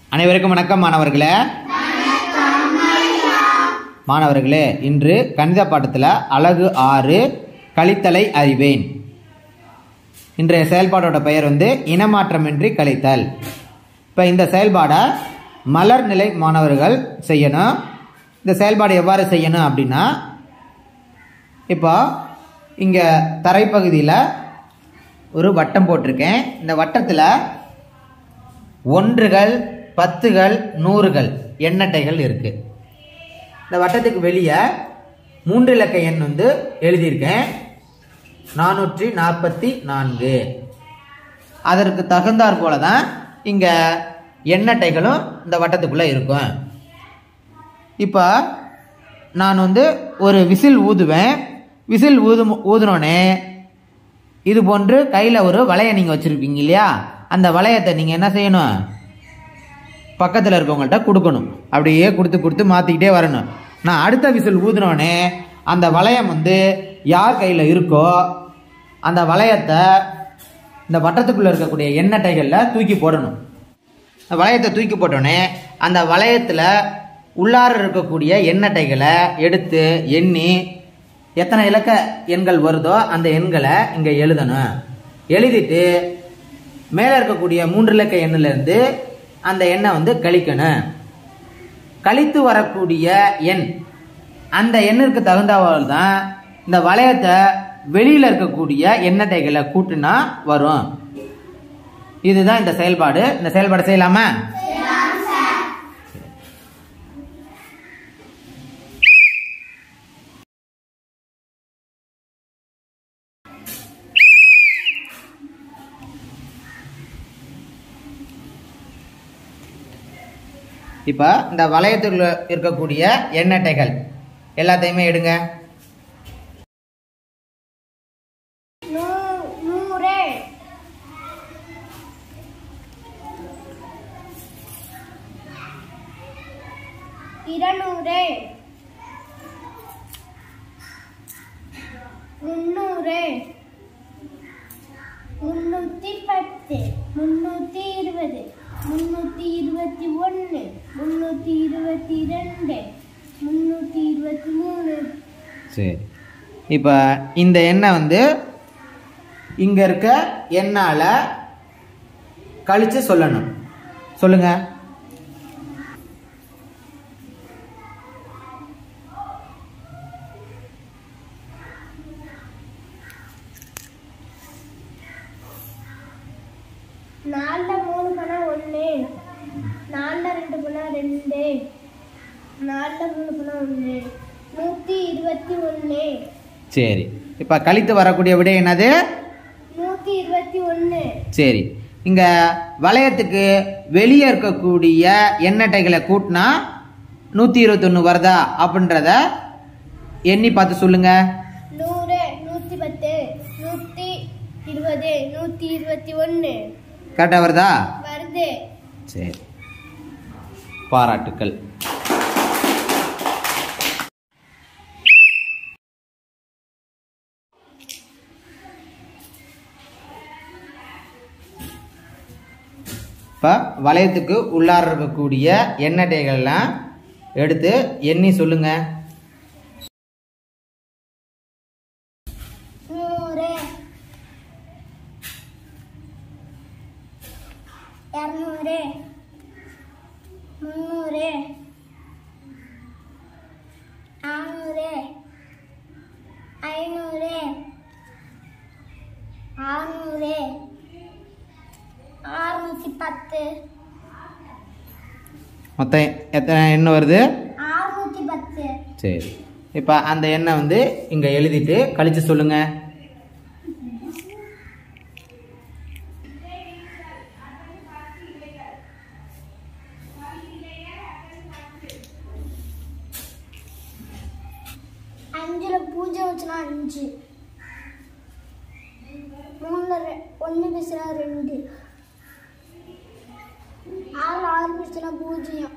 அனைவருக்கும் வணக்கம் மாணவர்களே மாணவர்களே இன்று கணித பாடத்தில் அழகு ஆறு கழித்தலை அறிவேன் இன்றைய செயல்பாடோட பெயர் வந்து இனமாற்றமின்றி கழித்தல் இப்போ இந்த செயல்பாடை மலர் நிலை மாணவர்கள் செய்யணும் இந்த செயல்பாடு எவ்வாறு செய்யணும் அப்படின்னா இப்போ இங்கே தரைப்பகுதியில் ஒரு வட்டம் போட்டிருக்கேன் இந்த வட்டத்தில் ஒன்றுகள் பத்துகள் நூறுகள் எண்ணட்டைகள் இருக்கு இந்த வட்டத்துக்கு வெளியே மூன்று இலக்க எண் வந்து எழுதியிருக்கேன் நானூற்றி நாற்பத்தி நான்கு அதற்கு தகுந்தாற் போல தான் இங்கே எண்ணட்டைகளும் இந்த வட்டத்துக்குள்ளே இருக்கும் இப்போ நான் வந்து ஒரு விசில் ஊதுவேன் விசில் ஊதும் ஊதுனோடனே இது போன்று கையில் ஒரு வளையம் நீங்கள் வச்சுருப்பீங்க இல்லையா அந்த வளையத்தை நீங்கள் என்ன செய்யணும் பக்கத்தில் இருக்கவங்கள்ட்ட கொடுக்கணும் அப்படியே கொடுத்து கொடுத்து மாற்றிக்கிட்டே வரணும் நான் அடுத்த விசில் ஊதுனோடனே அந்த வளையம் வந்து யார் கையில் இருக்கோ அந்த வளையத்தை இந்த வட்டத்துக்குள்ளே இருக்கக்கூடிய எண்ணட்டைகளில் தூக்கி போடணும் அந்த வளையத்தை தூக்கி போட்டோடனே அந்த வளையத்தில் உள்ளார இருக்கக்கூடிய எண்ணட்டைகளை எடுத்து எண்ணி எத்தனை இலக்க எண்கள் வருதோ அந்த எண்களை இங்கே எழுதணும் எழுதிட்டு மேலே இருக்கக்கூடிய மூன்று இலக்க எண்ணிலிருந்து அந்த எண்ணை வந்து கழிக்கணும் கழித்து வரக்கூடிய எண் அந்த எண்ணிற்கு தகுந்தவாறு தான் இந்த வளையத்தை வெளியில் இருக்கக்கூடிய எண்ணட்டைகளை கூட்டினா வரும் இதுதான் இந்த செயல்பாடு இந்த செயல்பாடு செய்யலாமா இப்போ இந்த வளையத்துக்குள்ள இருக்கக்கூடிய எண்ணட்டைகள் எல்லாத்தையுமே எடுங்க நூ- நூறு இருநூறு முன்னூறு முன்னூத்தி பத்து முன்னூத்தி இருபது முன்னூத்தி இருபத்தி ஒன்று முன்னூத்தி இருபத்தி ரெண்டு முன்னூத்தி இருபத்தி மூணு சரி இப்போ இந்த எண்ணெய் வந்து இங்கே இருக்க எண்ணால் கழித்து சொல்லணும் சொல்லுங்க நாலுல மூணு பண்ணா ஒன்று நாலுல ரெண்டு பண்ணா ரெண்டு நாலுல மூணு பண்ணா ஒன்று நூற்றி இருபத்தி ஒன்று சரி இப்போ கழித்து வரக்கூடிய விடை என்னது நூற்றி இருபத்தி ஒன்று சரி இங்கே வளையத்துக்கு வெளியே இருக்கக்கூடிய எண்ணட்டைகளை கூட்டினா நூற்றி இருபத்தொன்று வருதா அப்படின்றத எண்ணி பார்த்து சொல்லுங்க நூறு நூற்றி பத்து நூற்றி இருபது நூற்றி இருபத்தி ஒன்று கரெக்டாக வருதா வருது சரி பாராட்டுக்கள் இப்போ வளையத்துக்கு உள்ளார இருக்கக்கூடிய எண்ணெய்கள்லாம் எடுத்து எண்ணி சொல்லுங்க நூறு இரநூறு முந்நூறு நானூறு ஐநூறு ஆறுநூறு ஆறுநூற்றி பத்து மொத்தம் எத்தனை எண்ணெய் வருது ஆறுநூற்றி பத்து சரி இப்போ அந்த எண்ணெய் வந்து இங்கே எழுதிட்டு கழிச்சு சொல்லுங்க அஞ்சில் பூஜை வச்சுனா அஞ்சு மூணுல ரெ- ஒன்று பேசுனா ரெண்டு ஆறு ஆறு பேசுனா பூஜ்ஜியம்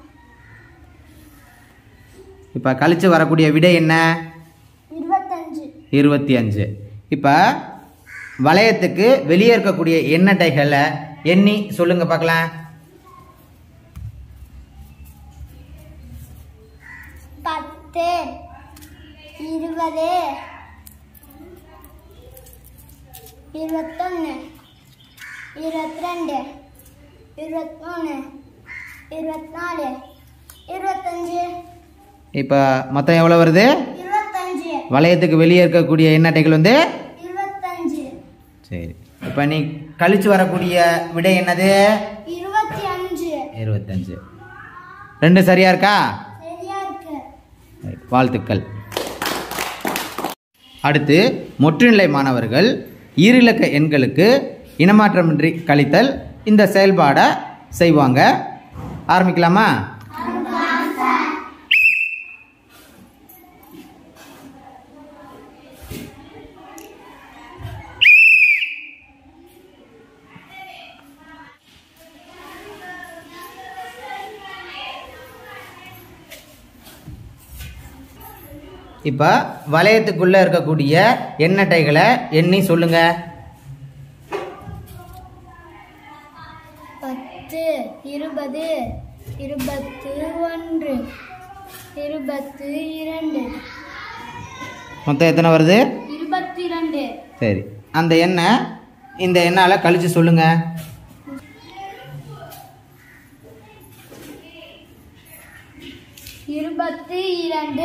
இப்போ கழிச்சு வரக்கூடிய விடை என்ன இருபத்தஞ்சு இருபத்தி அஞ்சு இப்போ வளையத்துக்கு வெளியே இருக்கக்கூடிய எண்ணட்டைகளை எண்ணி சொல்லுங்க பார்க்கலாம் பத்து இருபது இருபத்தொன்று இருபத்தி ரெண்டு இருபத்தி மூணு இருபத்தி நாலு இருபத்தஞ்சு இப்போ மொத்தம் எவ்வளோ வருது இருபத்தஞ்சு வளையத்துக்கு வெளியே இருக்கக்கூடிய எண்ணட்டைகள் வந்து இருபத்தஞ்சு சரி இப்போ நீ கழிச்சு வரக்கூடிய விடை என்னது இருபத்தி அஞ்சு இருபத்தஞ்சு ரெண்டு சரியா இருக்கா சரியா இருக்கு Right. வாழ்த்துக்கள் அடுத்து முற்றுநிலை மாணவர்கள் ஈரிலக்க எண்களுக்கு இனமாற்றமின்றி கழித்தல் இந்த செயல்பாடை செய்வாங்க ஆரம்பிக்கலாமா இப்போ வளையத்துக்குள்ள இருக்கக்கூடிய எண்ணட்டைகளை எண்ணி சொல்லுங்க பத்து இருபது இருபத்து ஒன்று இருபத்து இரண்டு மொத்தம் எத்தனை வருது இருபத்தி இரண்டு சரி அந்த எண்ணெய் இந்த எண்ணால் கழிச்சு சொல்லுங்க இருபத்தி இரண்டு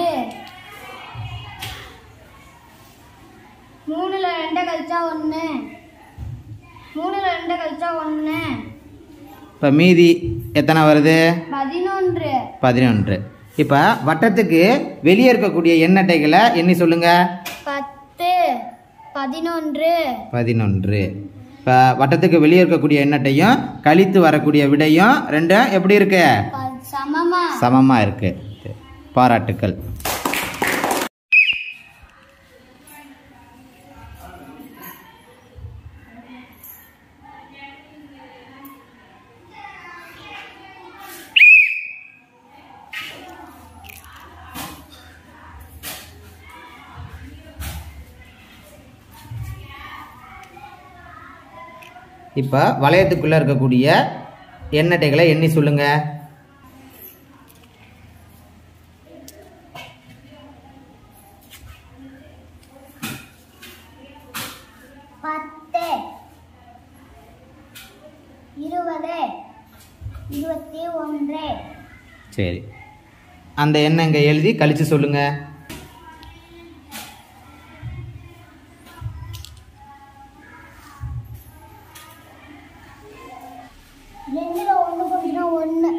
மூணுல ரெண்டை கழிச்சா ஒன்று மூணுல ரெண்டை கழிச்சா ஒன்று இப்போ மீதி எத்தனை வருது பதினொன்று பதினொன்று இப்போ வட்டத்துக்கு வெளியே இருக்கக்கூடிய எண்ணட்டைகளை எண்ணி சொல்லுங்க பத்து பதினொன்று பதினொன்று இப்போ வட்டத்துக்கு வெளியே இருக்கக்கூடிய எண்ணட்டையும் கழித்து வரக்கூடிய விடையும் ரெண்டும் எப்படி இருக்கு ப- சமமா சமமாக இருக்கு பாராட்டுக்கள் இப்போ வளையத்துக்குள்ளே இருக்கக்கூடிய எண்ணட்டைகளை எண்ணி சொல்லுங்க பத்து இருபது இருபத்தி ஒன்று சரி அந்த எண்ணெய் இங்கே எழுதி கழிச்சு சொல்லுங்க ரெண்டுல ஒன்று போச்சுன்னா ஒன்று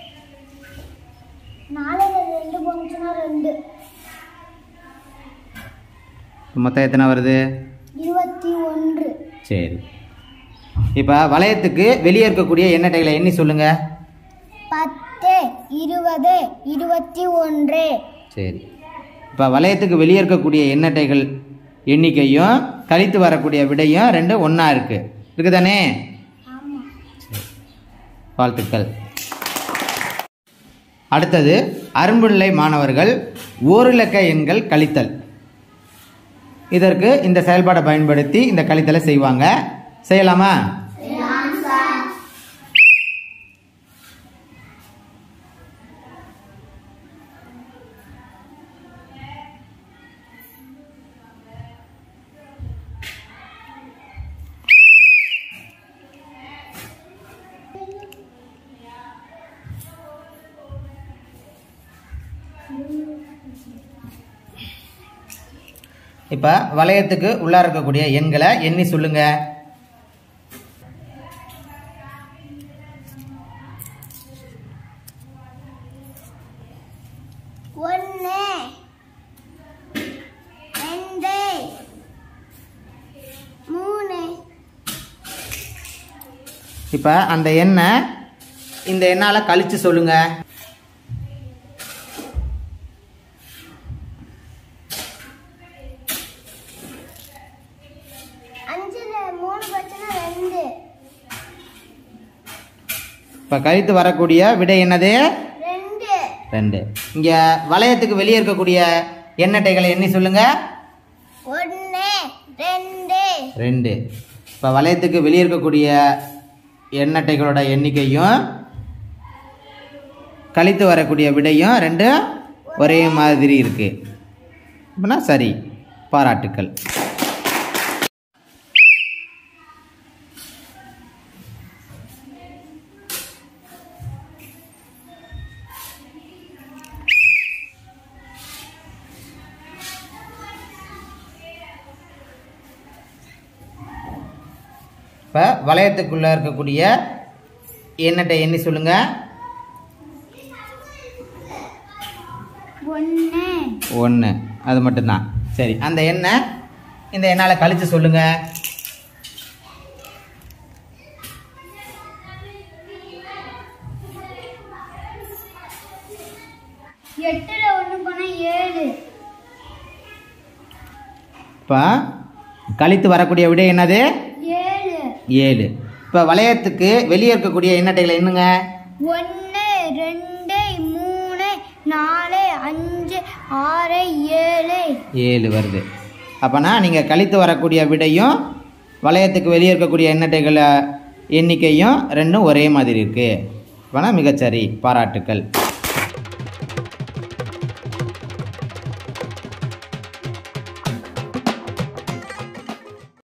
நாலுல ரெண்டு போச்சுன்னா ரெண்டு மொத்தம் எத்தனை வருது இருபத்தி ஒன்று சரி இப்போ வளையத்துக்கு வெளியே இருக்கக்கூடிய எண்ணெய்களை எண்ணி சொல்லுங்க பத்து இருபது இருபத்தி ஒன்று சரி இப்போ வளையத்துக்கு வெளியே இருக்கக்கூடிய எண்ணெட்டைகள் எண்ணிக்கையும் கழித்து வரக்கூடிய விடையும் ரெண்டு ஒன்றா இருக்கு இருக்குதானே ஆமாம் வாழ்த்துக்கள் அடுத்தது அரும்புநிலை மாணவர்கள் ஓரிலக்க எண்கள் கழித்தல் இதற்கு இந்த செயல்பாடை பயன்படுத்தி இந்த கழித்தலை செய்வாங்க செய்யலாமா இப்போ வளையத்துக்கு உள்ளார இருக்கக்கூடிய எண்களை எண்ணி சொல்லுங்க ஒன்று ரெண்டு மூணு இப்போ அந்த எண்ணை இந்த எண்ணால் கழிச்சு சொல்லுங்க அஞ்சுல மூணு போச்சுன்னா ரெண்டு இப்போ கழித்து வரக்கூடிய விடை என்னது ரெண்டு ரெண்டு இங்கே வளையத்துக்கு வெளியே இருக்கக்கூடிய எண்ணட்டைகளை எண்ணி சொல்லுங்க ஒன்று ரெண்டு ரெண்டு இப்போ வளையத்துக்கு வெளியே இருக்கக்கூடிய எண்ணட்டைகளோட எண்ணிக்கையும் கழித்து வரக்கூடிய விடையும் ரெண்டு ஒரே மாதிரி இருக்குது அப்படின்னா சரி பாராட்டுக்கள் இப்போ வளையத்துக்குள்ளே இருக்கக்கூடிய எண்ணட்டை எண்ணி சொல்லுங்கள் ஒன்று ஒன்று அது மட்டும்தான் சரி அந்த எண்ணெய் இந்த எண்ணால் கழித்து சொல்லுங்கள் எட்டில் ஒன்று போனால் ஏழு இப்போ கழித்து வரக்கூடிய விடை என்னது ஏழு ஏழு இப்போ வளையத்துக்கு வெளியே இருக்கக்கூடிய எண்ணட்டைகளை எண்ணுங்க ஒன்று ரெண்டு மூணு நாலு அஞ்சு ஆறு ஏழு ஏழு வருது அப்போனா நீங்கள் கழித்து வரக்கூடிய விடையும் வளையத்துக்கு வெளியே இருக்கக்கூடிய எண்ணட்டைகளை எண்ணிக்கையும் ரெண்டும் ஒரே மாதிரி இருக்குது அப்போனா மிகச்சரி பாராட்டுக்கள்